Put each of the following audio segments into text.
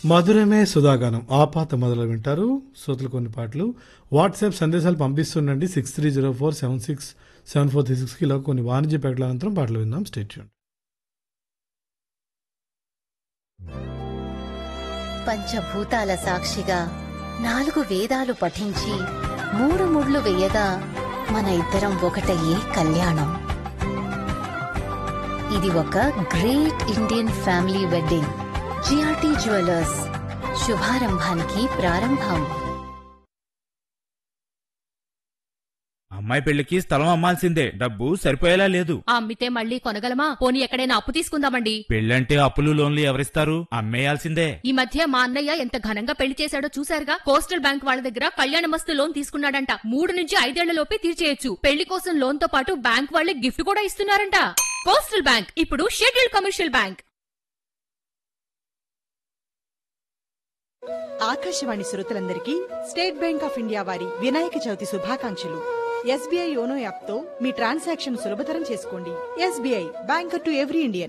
మధురమే సుధాగానం ఆపాత మొదలు వింటారు శ్రోతలు కొన్ని పాటలు వాట్సాప్ సందేశాలు పంపిస్తుండండి six three zero four seven six seven four three సిక్స్కి ఇలా కొన్ని వాణిజ్య ప్రకటన అనంతరం పాటలు విందాం స్టేట్యూన్ పంచభూతాల సాక్షిగా నాలుగు వేదాలు పఠించి మూడు ముళ్ళు వేయగా మన ఇద్దరం ఒకటయ్యే కళ్యాణం ఇది ఒక great Indian family wedding GRT jewellers శుభారంభానికి ప్రారంభం అమ్మాయి పెళ్లికి స్థలం అమ్మాల్సిందే డబ్బు సరిపోయేలా లేదు ఆ అమ్మితే మళ్ళీ కొనగలమా పోనీ ఎక్కడైనా అప్పు తీసుకుందామండి పెళ్ళంటే అప్పులు లోన్లు ఎవరిస్తారు అమ్మేయాల్సిందే ఈ మధ్య మా అన్నయ్య ఎంత ఘనంగా పెళ్లి చేశాడో చూశారుగా కోస్టల్ బ్యాంక్ వాళ్ళ దగ్గర కళ్యాణ మస్తు లోన్ తీసుకున్నాడంట మూడు నుంచి ఐదేళ్ల లోపే తీర్చేయొచ్చు పెళ్లి కోసం లోన్ తో పాటు బ్యాంక్ వాళ్ళే గిఫ్ట్ కూడా ఇస్తున్నారంట కోస్టల్ బ్యాంక్ ఇప్పుడు షెడ్యూల్డ్ కమర్షియల్ బ్యాంక్ ఆకాశవాణి శ్రోతలందరికీ స్టేట్ బ్యాంక్ ఆఫ్ ఇండియా వారి వినాయక చవితి శుభాకాంక్షలు ఎస్బీఐ యోనో యాప్తో మీ ట్రాన్సాక్షన్ సులభతరం చేసుకోండి SBI banker to every Indian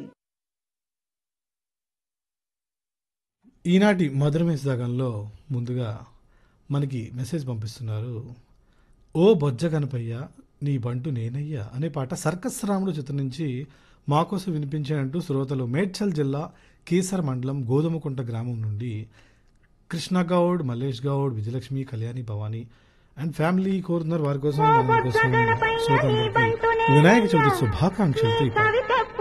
ఈనాటి మధురమే సుధాగంలో ముందుగా మనకి మెసేజ్ పంపిస్తున్నారు ఓ బొజ్జ కనపయ్య నీ బంటు నేనయ్యా అనే పాట సర్కస్ రాముడు చిత్రం నుంచి మా కోసం వినిపించానంటూ శ్రోతలు మేడ్చల్ జిల్లా కీసర్ మండలం గోధుమకుంట గ్రామం నుండి కృష్ణ గౌడ్ మల్లేష్ గౌడ్ విజయలక్ష్మి కళ్యాణి భవానీ అండ్ ఫ్యామిలీ కోరుతున్నారు వారి కోసం మన కోసం శ్రోతలందరికీ వినాయక చవితి శుభాకాంక్షలతో ఈ పాట